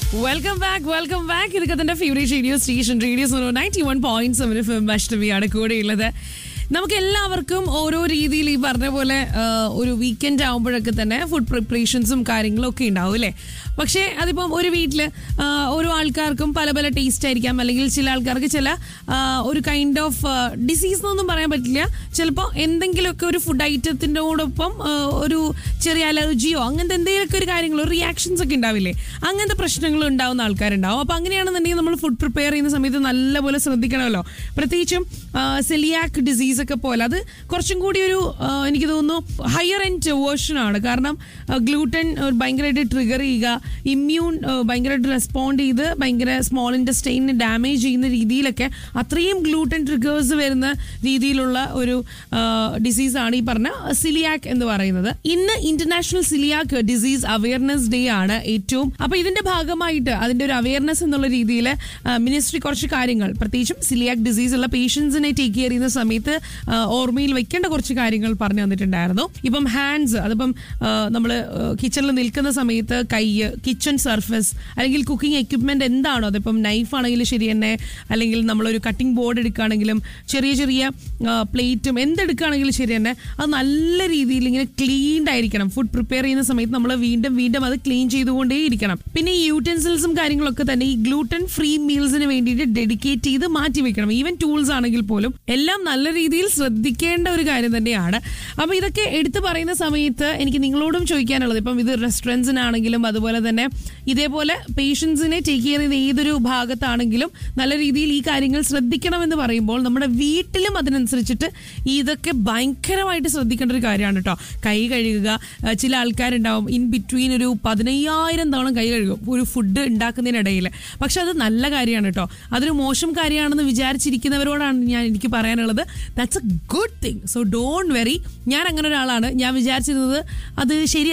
welcome back welcome back ഇതൊക്കെ തന്റെ favourite radio station radio സോണോ ninety one point seven F M അഷ്ടമിയാണ് കൂടെയുള്ളത് നമുക്ക് എല്ലാവർക്കും ഓരോ രീതിയിൽ ഈ പറഞ്ഞ പോലെ ആ, ഒരു വീക്കെൻഡ് ആകുമ്പോഴൊക്കെ തന്നെ ഫുഡ് പ്രിപ്പറേഷൻസും കാര്യങ്ങളും ഒക്കെ ഉണ്ടാവും അല്ലേ പക്ഷേ അതിപ്പം ഒരു വീട്ടിൽ ഓരോ ആൾക്കാർക്കും പല പല ടേസ്റ്റ് ആയിരിക്കാം അല്ലെങ്കിൽ ചില ആൾക്കാർക്ക് ചില ആ, ഒരു കൈൻഡ് ഓഫ് ഡിസീസ് എന്നൊന്നും പറയാൻ പറ്റില്ല ചിലപ്പോൾ എന്തെങ്കിലുമൊക്കെ ഒരു ഫുഡ് ഐറ്റത്തിനോടൊപ്പം ആ, ഒരു ചെറിയ അലർജിയോ അങ്ങനത്തെ എന്തെങ്കിലുമൊക്കെ ഒരു കാര്യങ്ങളോ റിയാക്ഷൻസ് ഒക്കെ ഉണ്ടാവില്ലേ അങ്ങനത്തെ പ്രശ്നങ്ങൾ ഉണ്ടാവുന്ന ആൾക്കാരുണ്ടാവും അപ്പോൾ അങ്ങനെയാണെന്നുണ്ടെങ്കിൽ നമ്മൾ ഫുഡ് പ്രിപ്പയർ ചെയ്യുന്ന സമയത്ത് നല്ലപോലെ ശ്രദ്ധിക്കണമല്ലോ പ്രത്യേകിച്ചും സെലിയാക് ഡിസീസ് ഒക്കെ പോലെ അത് കുറച്ചും കൂടി ഒരു ആ, എനിക്ക് തോന്നുന്നു ഹയർ എൻഡ് വേർഷൻ ആണ് കാരണം ഗ്ലൂട്ടൻ ഭയങ്കരമായിട്ട് ട്രിഗർ ചെയ്യുക ഇമ്മ്യൂൺ ഭയങ്കരമായിട്ട് റെസ്പോണ്ട് ചെയ്ത് ഭയങ്കര സ്മോൾ ഇൻഡസ്റ്റൈനെ ഡാമേജ് ചെയ്യുന്ന രീതിയിലൊക്കെ അത്രയും ഗ്ലൂട്ടൻ ട്രിഗേഴ്സ് വരുന്ന രീതിയിലുള്ള ഒരു ഡിസീസാണ് ഈ പറഞ്ഞ സിലിയാക് എന്ന് പറയുന്നത് ഇന്ന് international celiac disease awareness day ആണ് ഏറ്റവും അപ്പൊ ഇതിന്റെ ഭാഗമായിട്ട് അതിന്റെ ഒരു അവയർനെസ് എന്നുള്ള രീതിയിൽ മിനിസ്ട്രി കുറച്ച് കാര്യങ്ങൾ പ്രത്യേകിച്ചും സിലിയാക് ഡിസീസ് ഉള്ള പേഷ്യൻസിനെ ടേക്ക് കെയർ ചെയ്യുന്ന സമയത്ത് ആ, ഓർമ്മയിൽ വെക്കേണ്ട കുറച്ച് കാര്യങ്ങൾ പറഞ്ഞു തന്നിട്ടുണ്ടായിരുന്നു ഇപ്പം ഹാൻഡ്സ് അതിപ്പം നമ്മൾ കിച്ചണിൽ നിൽക്കുന്ന സമയത്ത് കൈ കിച്ചൺ സർഫസ് അല്ലെങ്കിൽ കുക്കിംഗ് എക്യുപ്മെന്റ് എന്താണോ അതിപ്പം നൈഫ് ആണെങ്കിലും ശരി തന്നെ അല്ലെങ്കിൽ നമ്മളൊരു കട്ടിംഗ് ബോർഡ് എടുക്കുകയാണെങ്കിലും ചെറിയ ചെറിയ പ്ലേറ്റും എന്തെടുക്കുകയാണെങ്കിലും ശരി തന്നെ അത് നല്ല രീതിയിൽ ഇങ്ങനെ ക്ലീൻഡ് ആയിരിക്കണം ഫുഡ് പ്രിപ്പയർ ചെയ്യുന്ന സമയത്ത് നമ്മൾ വീണ്ടും വീണ്ടും അത് ക്ലീൻ ചെയ്തുകൊണ്ടേ ഇരിക്കണം പിന്നെ ഈ യൂട്ടൻസിൽസും കാര്യങ്ങളൊക്കെ തന്നെ ഈ ഗ്ലൂട്ടൻ ഫ്രീ മീൽസിന് വേണ്ടിയിട്ട് ഡെഡിക്കേറ്റ് ചെയ്ത് മാറ്റി വെക്കണം ഈവൻ ടൂൾസ് ആണെങ്കിൽ പോലും എല്ലാം നല്ല രീതിയിൽ ശ്രദ്ധിക്കേണ്ട ഒരു കാര്യം തന്നെയാണ് അപ്പൊ ഇതൊക്കെ എടുത്തു പറയുന്ന സമയത്ത് എനിക്ക് നിങ്ങളോടും ചോദിക്കാനുള്ളത് ഇപ്പം ഇത് റെസ്റ്റോറൻറ്റ്സിനാണെങ്കിലും അതുപോലെ തന്നെ ഇതേപോലെ പേഷ്യൻസിനെ ടേക്ക് കെയർ ചെയ്യുന്ന ഏതൊരു ഭാഗത്താണെങ്കിലും നല്ല രീതിയിൽ ഈ കാര്യങ്ങൾ ശ്രദ്ധിക്കണമെന്ന് പറയുമ്പോൾ നമ്മുടെ വീട്ടിലും അതിനനുസരിച്ചിട്ട് ഇതൊക്കെ ഭയങ്കരമായിട്ട് ശ്രദ്ധിക്കേണ്ട ഒരു കാര്യമാണ് കേട്ടോ കൈ കഴുകുക ആ, ചില ആൾക്കാരുണ്ടാവും ഇൻ ബിറ്റ്വീൻ ഒരു പതിനയ്യായിരം തവണ കൈ കഴുകും ഒരു ഫുഡ് ഉണ്ടാക്കുന്നതിനിടയിൽ പക്ഷെ അത് നല്ല കാര്യമാണ് കേട്ടോ അതൊരു മോശം കാര്യമാണെന്ന് വിചാരിച്ചിരിക്കുന്നവരോടാണ് ഞാൻ എനിക്ക് പറയാനുള്ളത് that's a good thing so don't worry ഞാൻ അങ്ങനെ ഒരാളാണ് ഞാൻ വിചാരിച്ചിരുന്നത് അത് ശരി